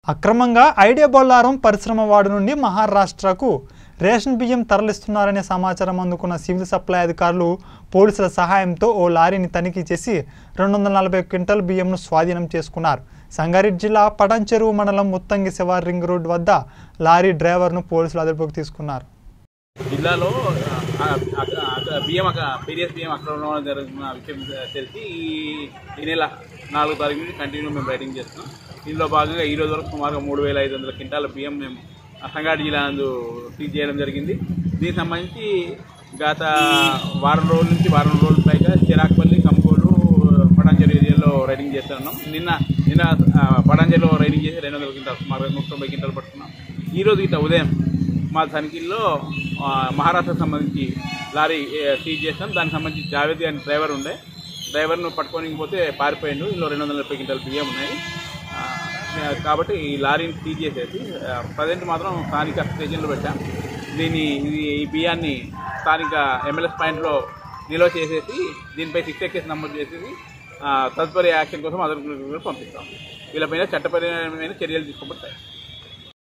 అక్రమంగా ఐడియా బొల్లారం పరిశ్రమ వార్డు నుండి మహారాష్ట్రకు రేషన్ బియ్యం తరలిస్తున్నారనే సమాచారం అందుకున్న సివిల్ సప్లై అధికారులు పోలీసుల సహాయంతో ఓ లారీని తనిఖీ చేసి రెండు వందల నలభై క్వింటల్ బియ్యంను స్వాధీనం చేసుకున్నారు సంగారెడ్డి జిల్లా పటంచెరువు మండలం ముత్తంగి శివార్ రింగ్ రోడ్ వద్ద లారీ డ్రైవర్ను పోలీసులు అదుపులోకి తీసుకున్నారు జిల్లాలో ఆ, ఆ, ఆ, బియ్యం అక్క పీరియస్ బియ్యం అక్రమం జరుగుతున్న విషయం తెలిసి ఈ ఈ నెల నాలుగో తారీఖు నుంచి కంటిన్యూ మేము రైటింగ్ చేస్తున్నాం దీనిలో భాగంగా ఈ రోజు వరకు సుమారుగా మూడు వేల ఐదు వందల క్వింటాల బియ్యం మేము సంగారెడ్డి జిల్లా నందు సీజ్ చేయడం జరిగింది దీనికి సంబంధించి గత వారం రోజుల నుంచి వారం రోజుల పైగా చిరాకుపల్లి కంపోలు పటాంజలి ఏరియాలో రైడింగ్ చేస్తున్నాం నిన్న నిన్న ఆ, పటాంజలిలో రైడింగ్ చేసి రెండు వందల క్వింటాలు సుమారుగా నూట తొంభై క్వింటాలు పట్టుకున్నాం ఈ రోజు ఇట్లా ఉదయం మా తనిఖీల్లో ఆ, మహారాష్ట్రకు సంబంధించి లారీ ఏ, సీజ్ చేస్తాం దానికి సంబంధించి జావేద్ అని డ్రైవర్ ఉండే డ్రైవర్ను పట్టుకొని పోతే పారిపోయిండు ఇందులో రెండు వందల ముప్పై క్వింటాల బియ్యం ఉన్నాయి ఆ, కాబట్టి ఈ లారీని సీజ్ చేసేసి ప్రజెంట్ మాత్రం స్థానిక స్టేషన్లో పెట్టాం దీన్ని ఇది ఈ బియ్యాన్ని స్థానిక ఎమ్మెల్యేస్ పాయింట్లో నిల్వ చేసేసి దీనిపై సిక్స్ కేసు నమోదు చేసేసి ఆ, తదుపరి యాక్షన్ కోసం అదనపు పంపిస్తాం వీళ్ళపైన చట్టపరమైన చర్యలు తీసుకోబడతాయి